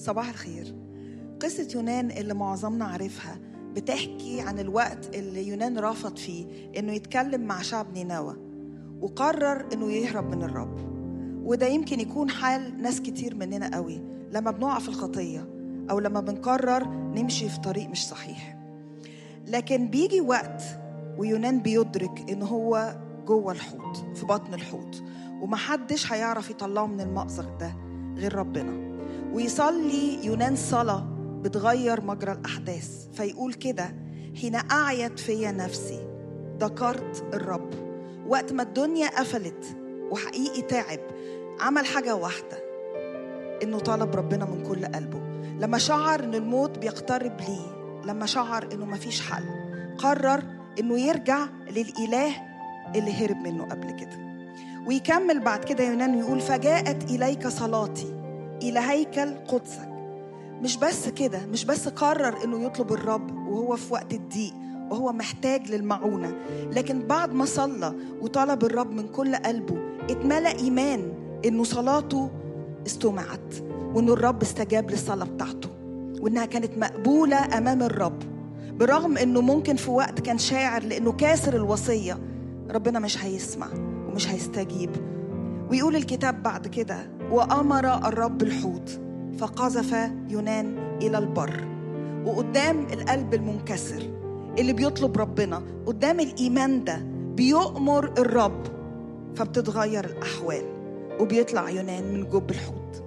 صباح الخير قصة يونان اللي معظمنا عارفها بتحكي عن الوقت اللي يونان رفض فيه انه يتكلم مع شعب نينوى وقرر انه يهرب من الرب وده يمكن يكون حال ناس كتير مننا قوي لما بنقع في الخطية او لما بنقرر نمشي في طريق مش صحيح لكن بيجي وقت ويونان بيدرك ان هو جوه الحوت في بطن الحوت ومحدش هيعرف يطلعه من المأزق ده غير ربنا ويصلي يونان صلاة بتغير مجرى الأحداث فيقول كده حين أعيت فيا نفسي ذكرت الرب وقت ما الدنيا قفلت وحقيقي تعب عمل حاجة واحدة إنه طلب ربنا من كل قلبه لما شعر إن الموت بيقترب ليه لما شعر إنه مفيش حل قرر إنه يرجع للإله اللي هرب منه قبل كده ويكمل بعد كده يونان ويقول فجاءت إليك صلاتي إلى هيكل قدسك مش بس كده مش بس قرر إنه يطلب الرب وهو في وقت الضيق وهو محتاج للمعونة لكن بعد ما صلى وطلب الرب من كل قلبه اتملى إيمان إنه صلاته استمعت وإنه الرب استجاب للصلاة بتاعته وإنها كانت مقبولة أمام الرب برغم إنه ممكن في وقت كان شاعر لأنه كاسر الوصية ربنا مش هيسمع ومش هيستجيب ويقول الكتاب بعد كده وأمر الرب الحوت فقذف يونان إلى البر وقدام القلب المنكسر اللي بيطلب ربنا قدام الإيمان ده بيؤمر الرب فبتتغير الأحوال وبيطلع يونان من جب الحوت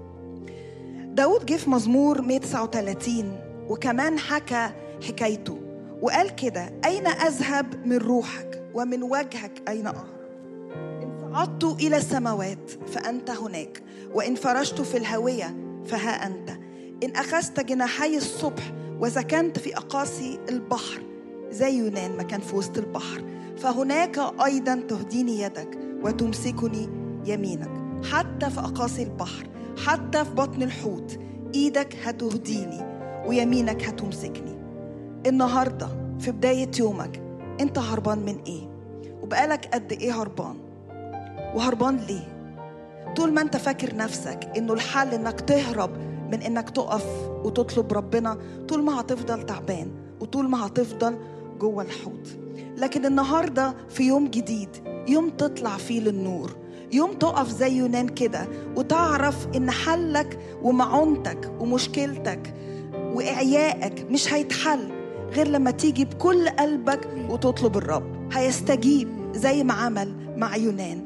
داود جه في مزمور 139 وكمان حكى حكايته وقال كده أين أذهب من روحك ومن وجهك أين أهرب إن صعدت إلى السماوات فأنت هناك وإن فرشت في الهوية فها أنت إن أخذت جناحي الصبح وسكنت في أقاصي البحر زي يونان ما كان في وسط البحر فهناك أيضا تهديني يدك وتمسكني يمينك حتى في أقاصي البحر حتى في بطن الحوت إيدك هتهديني ويمينك هتمسكني النهاردة في بداية يومك أنت هربان من إيه وبقالك قد إيه هربان وهربان ليه طول ما أنت فاكر نفسك إنه الحل إنك تهرب من إنك تقف وتطلب ربنا طول ما هتفضل تعبان وطول ما هتفضل جوه الحوت لكن النهارده في يوم جديد يوم تطلع فيه للنور يوم تقف زي يونان كده وتعرف ان حلك ومعونتك ومشكلتك واعيائك مش هيتحل غير لما تيجي بكل قلبك وتطلب الرب هيستجيب زي ما عمل مع يونان